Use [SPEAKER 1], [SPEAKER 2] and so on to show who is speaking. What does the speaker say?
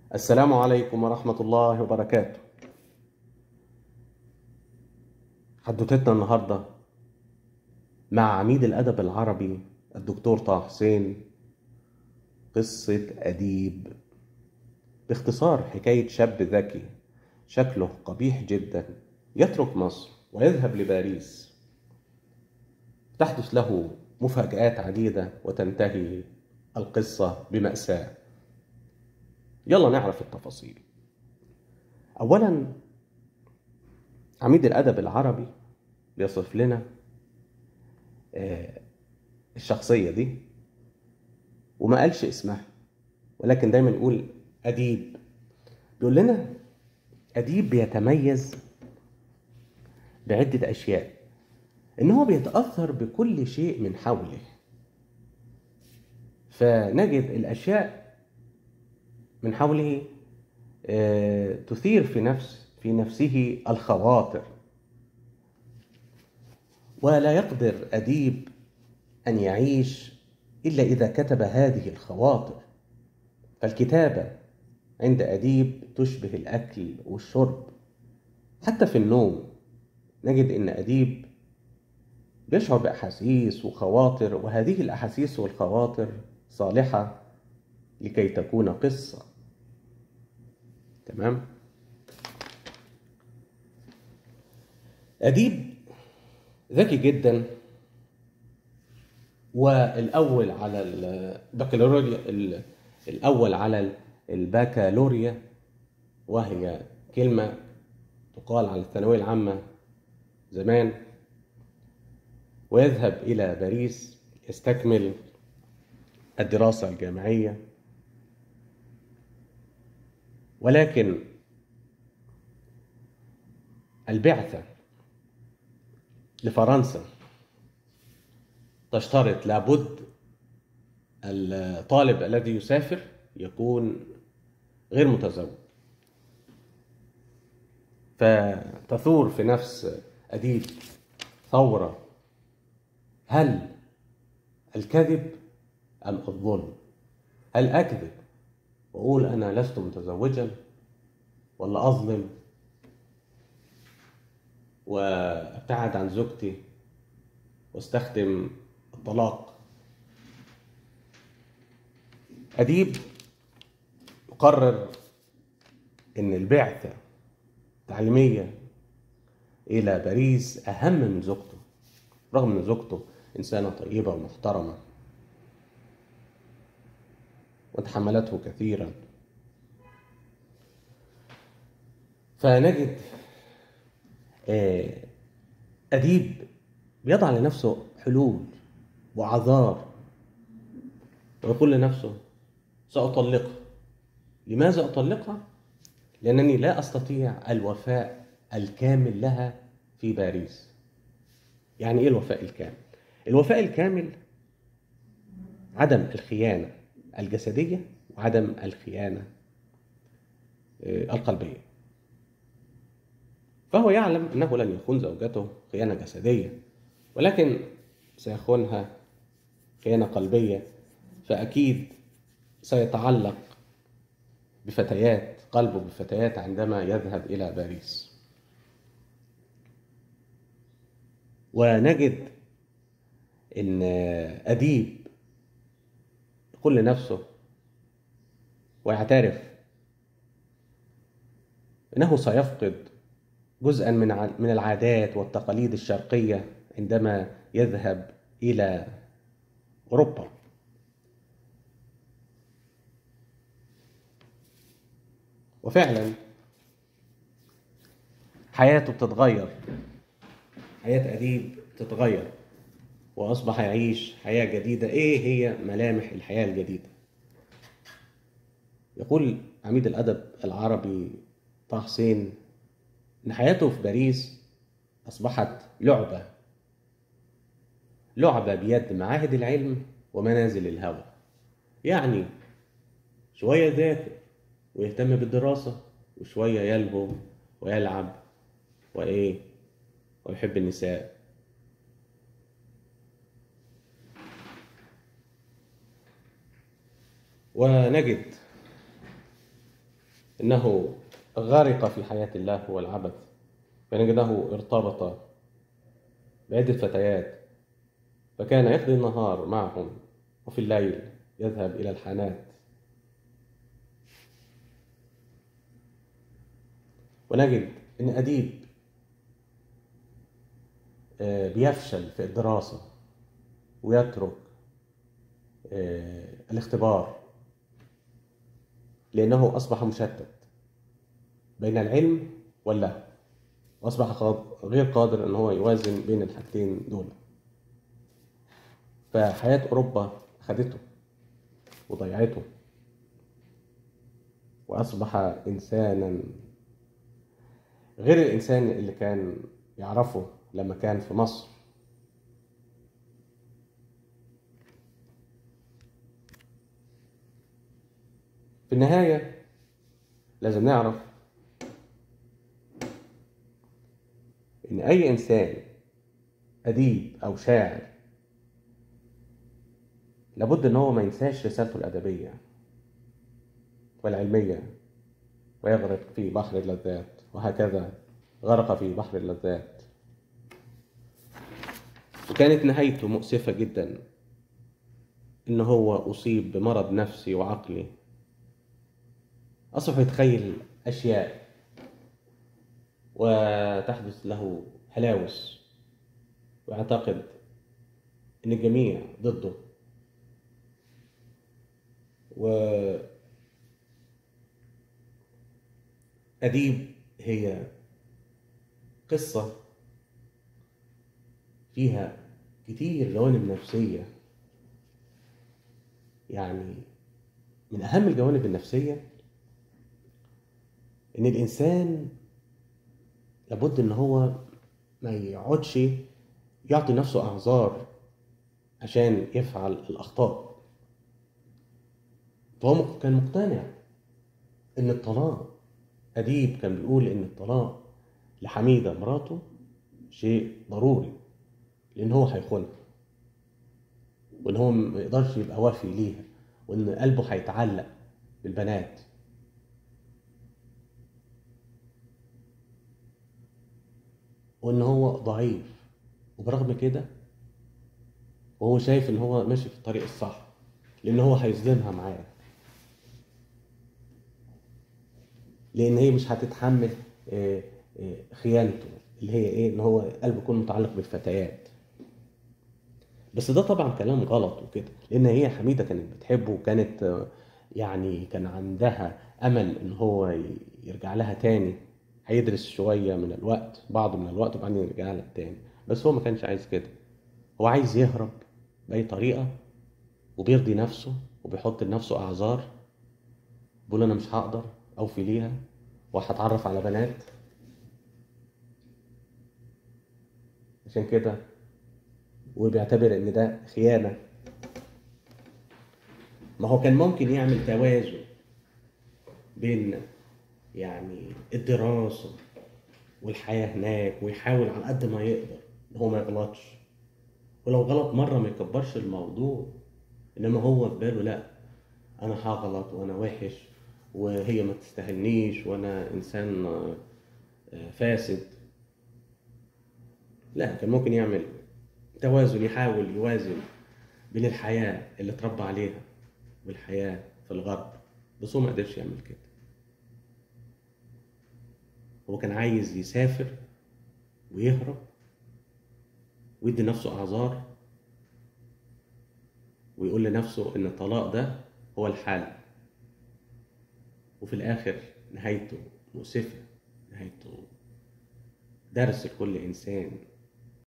[SPEAKER 1] السلام عليكم ورحمة الله وبركاته حدوتتنا النهاردة مع عميد الأدب العربي الدكتور طه حسين قصة أديب باختصار حكاية شاب ذكي شكله قبيح جدا يترك مصر ويذهب لباريس تحدث له مفاجآت عديدة وتنتهي القصة بمأساة يلا نعرف التفاصيل أولا عميد الأدب العربي بيصف لنا آه، الشخصية دي وما قالش اسمها ولكن دايما يقول أديب بيقول لنا أديب بيتميز بعدة أشياء إن هو بيتأثر بكل شيء من حوله فنجد الأشياء من حوله آه، تثير في نفس في نفسه الخواطر ولا يقدر أديب أن يعيش إلا إذا كتب هذه الخواطر فالكتابة عند أديب تشبه الأكل والشرب حتى في النوم نجد إن أديب بيشعر بأحاسيس وخواطر وهذه الأحاسيس والخواطر صالحة لكي تكون قصة تمام أديب ذكي جدا والأول على البكالوريا الأول على البكالوريا وهي كلمة تقال على الثانوية العامة زمان ويذهب إلى باريس يستكمل الدراسة الجامعية ولكن البعثة لفرنسا تشترط لابد الطالب الذي يسافر يكون غير متزوج فتثور في نفس أديب ثورة هل الكذب أم الظلم هل أكذب وأقول أنا لست متزوجا ولا أظلم وابتعد عن زوجتي واستخدم الطلاق أديب قرر إن البعثة التعليمية إلى باريس أهم من زوجته رغم إن زوجته إنسانة طيبة ومحترمة وتحملته كثيرا فنجد أديب بيضع لنفسه حلول وأعذار ويقول لنفسه سأطلقها لماذا أطلقها؟ لأنني لا أستطيع الوفاء الكامل لها في باريس يعني إيه الوفاء الكامل؟ الوفاء الكامل عدم الخيانة الجسدية وعدم الخيانة القلبية فهو يعلم أنه لن يخون زوجته خيانة جسدية ولكن سيخونها خيانة قلبية فأكيد سيتعلق بفتيات قلبه بفتيات عندما يذهب إلى باريس ونجد إن أديب يقول لنفسه ويعترف انه سيفقد جزءا من من العادات والتقاليد الشرقيه عندما يذهب الى اوروبا وفعلا حياته بتتغير حياه اديب تتغير واصبح يعيش حياه جديده ايه هي ملامح الحياه الجديده يقول عميد الادب العربي طه حسين ان حياته في باريس اصبحت لعبه لعبه بيد معاهد العلم ومنازل الهوى يعني شويه يذاكر ويهتم بالدراسه وشويه يلهو ويلعب وايه ويحب النساء ونجد إنه غرق في حياة الله والعبث فنجده ارتبط بعدة فتيات فكان يقضي النهار معهم وفي الليل يذهب إلى الحانات ونجد إن أديب آه، بيفشل في الدراسة ويترك آه، الاختبار لأنه أصبح مشتت بين العلم واللهو وأصبح قاد- غير قادر أن هو يوازن بين الحاجتين دول فحياة أوروبا خدته وضيعته وأصبح إنسانا غير الإنسان اللي كان يعرفه لما كان في مصر في النهاية لازم نعرف إن أي إنسان أديب أو شاعر لابد إن هو ما ينساش رسالته الأدبية والعلمية ويغرق في بحر اللذات وهكذا غرق في بحر اللذات وكانت نهايته مؤسفة جدا إن هو أصيب بمرض نفسي وعقلي أصبح يتخيل أشياء وتحدث له هلاوس ويعتقد إن الجميع ضده و أديب هي قصة فيها كتير جوانب نفسية يعني من أهم الجوانب النفسية إن الإنسان لابد إن هو ما يقعدش يعطي نفسه أعذار عشان يفعل الأخطاء فهو كان مقتنع إن الطلاق أديب كان بيقول إن الطلاق لحميدة مراته شيء ضروري لأن هو هيخونها وإن هو ما يقدرش يبقى وافي ليها وإن قلبه هيتعلق بالبنات وإن هو ضعيف وبرغم كده وهو شايف إن هو ماشي في الطريق الصح لأن هو هيظلمها معاه لان هي مش هتتحمل آه، آه، خيانته اللي هي ايه ان هو قلبه يكون متعلق بالفتيات بس ده طبعا كلام غلط وكده لان هي حميده كانت بتحبه وكانت آه، يعني كان عندها امل ان هو ي- يرجع لها تاني هيدرس شويه من الوقت بعض من الوقت وبعدين يرجع لها تاني بس هو ما كانش عايز كده هو عايز يهرب باي طريقه وبيرضي نفسه وبيحط لنفسه اعذار بيقول انا مش هقدر اوفي ليها وهتعرف على بنات عشان كده وبيعتبر ان ده خيانة ما هو كان ممكن يعمل توازن بين يعني الدراسة والحياة هناك ويحاول على قد ما يقدر ان هو ما يغلطش ولو غلط مرة ما يكبرش الموضوع انما هو في باله لا انا هغلط وانا وحش وهي ما تستاهلنيش وانا انسان آه، آه، فاسد لا كان ممكن يعمل توازن يحاول يوازن بين الحياة اللي اتربى عليها والحياة في الغرب بس هو ما قدرش يعمل كده هو كان عايز يسافر ويهرب ويدي نفسه أعذار ويقول لنفسه إن الطلاق ده هو الحل وفي الآخر نهايته مؤسفة نهايته درس لكل إنسان